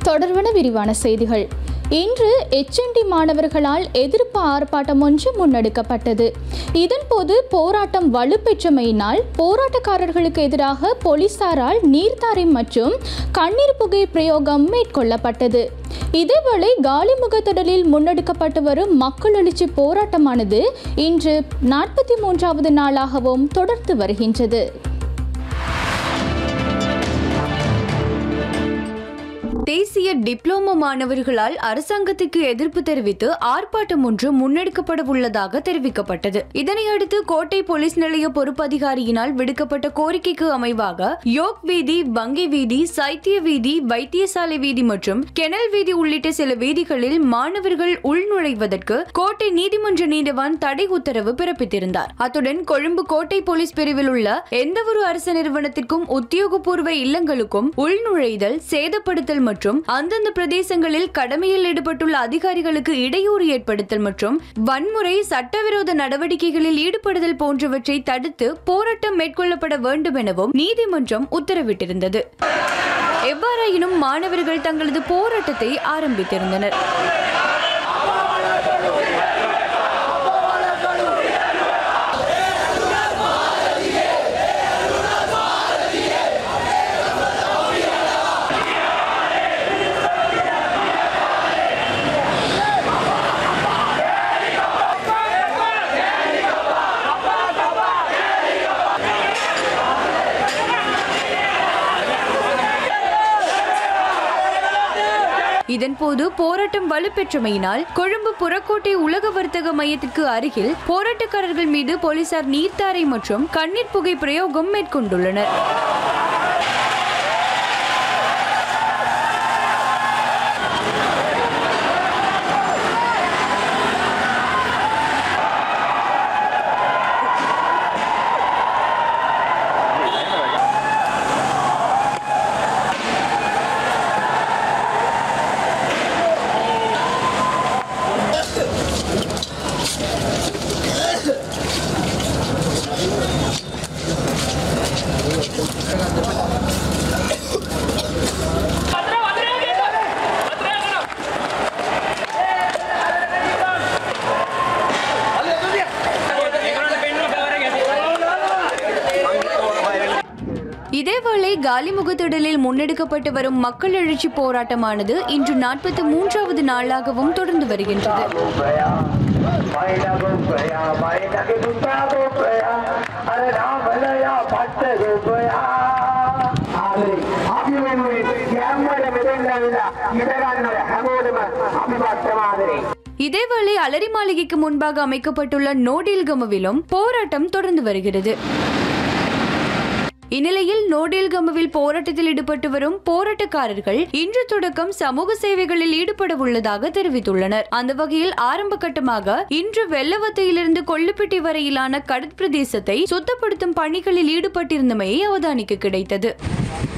தொடர்பான விரிவான செய்திகள் இன்று எச்என்டி மாணவர்களால் எதிர்ப்பு ஆர்ப்பாட்டம் ஒன்று முன்னெடுக்கப்பட்டது இதன்போது போராட்டம் வலுப்பெற்றமையினால் போராட்டக்காரர்களுக்கு எதிராக போலீசாரால் நீர்த்தாரை மற்றும் கண்ணீர் புகை பிரயோகம் மேற்கொள்ளப்பட்டது இதேவேளை காலிமுகத்திடலில் முன்னெடுக்கப்பட்டு வரும் மக்கள் எழுச்சி போராட்டமானது இன்று நாற்பத்தி மூன்றாவது நாளாகவும் தொடர்ந்து வருகின்றது தேசிய டிப்ளோமா மாணவர்களால் அரசாங்கத்துக்கு எதிர்ப்பு தெரிவித்து ஆர்ப்பாட்டம் ஒன்று முன்னெடுக்கப்பட உள்ளதாக தெரிவிக்கப்பட்டது இதனையடுத்து கோட்டை போலீஸ் நிலைய பொறுப்பு அதிகாரியினால் விடுக்கப்பட்ட கோரிக்கைக்கு அமைவாக யோக் வீதி வங்கி வீதி சைத்திய வீதி வைத்தியசாலை வீதி மற்றும் கெனல் வீதி உள்ளிட்ட சில வீதிகளில் மாணவர்கள் உள்நுழைவதற்கு கோட்டை நீதிமன்ற நீதிவான் தடை உத்தரவு பிறப்பித்திருந்தார் அத்துடன் கொழும்பு கோட்டை போலீஸ் பிரிவில் உள்ள எந்தவொரு அரசு நிறுவனத்திற்கும் உத்தியோகபூர்வ இல்லங்களுக்கும் உள்நுழைதல் சேதப்படுத்தல் மற்றும் அந்தந்த பிரதேசங்களில் கடமையில் ஈடுபட்டுள்ள அதிகாரிகளுக்கு இடையூறு ஏற்படுத்தல் மற்றும் வன்முறை சட்டவிரோத நடவடிக்கைகளில் ஈடுபடுதல் போன்றவற்றை தடுத்து போராட்டம் மேற்கொள்ளப்பட வேண்டும் எனவும் நீதிமன்றம் உத்தரவிட்டிருந்தது எவ்வாறாயினும் மாணவர்கள் தங்களது போராட்டத்தை ஆரம்பித்திருந்தனர் இதன்போது போராட்டம் வலுப்பெற்றமையினால் கொழும்பு புறக்கோட்டை உலக வர்த்தக மையத்திற்கு அருகில் போராட்டக்காரர்கள் மீது போலீசார் நீர்த்தாரை மற்றும் கண்ணீர் புகை பிரயோகம் மேற்கொண்டுள்ளனர் இதேவேளை காலிமுகத்திடலில் முன்னெடுக்கப்பட்டு வரும் மக்கள் எழுச்சி போராட்டமானது இன்று நாற்பத்தி மூன்றாவது நாளாகவும் தொடர்ந்து வருகின்றது Baila gopaya, baila que gusta gopaya, अरे राम भलया पट्ट गopaya. ಆದರೆ ಅಭಿಮನ್ಯು ಕೆಮ್ಮಡ ಮೆದೆಂಡವಿಲ್ಲ ಇದರ ಹಮೋಡಮ ಅಭಿಮತವಾದರೆ இதேவேளை அலரி மாளிகைக்கு முன்பாக அமைக்கப்பட்டுள்ள நோடில்கமவிலும் போராட்டம் தொடர்ந்து வருகிறது இந்நிலையில் நோடேல்கமவில் போராட்டத்தில் ஈடுபட்டு வரும் போராட்டக்காரர்கள் இன்று தொடக்கம் சமூக சேவைகளில் ஈடுபட உள்ளதாக தெரிவித்துள்ளனர் அந்த வகையில் ஆரம்ப கட்டமாக இன்று வெள்ளவத்தையிலிருந்து கொள்ளுப்பட்டி வரையிலான கடற்பிரதேசத்தை சுத்தப்படுத்தும் பணிகளில் ஈடுபட்டிருந்தமையை அவதானிக்க கிடைத்தது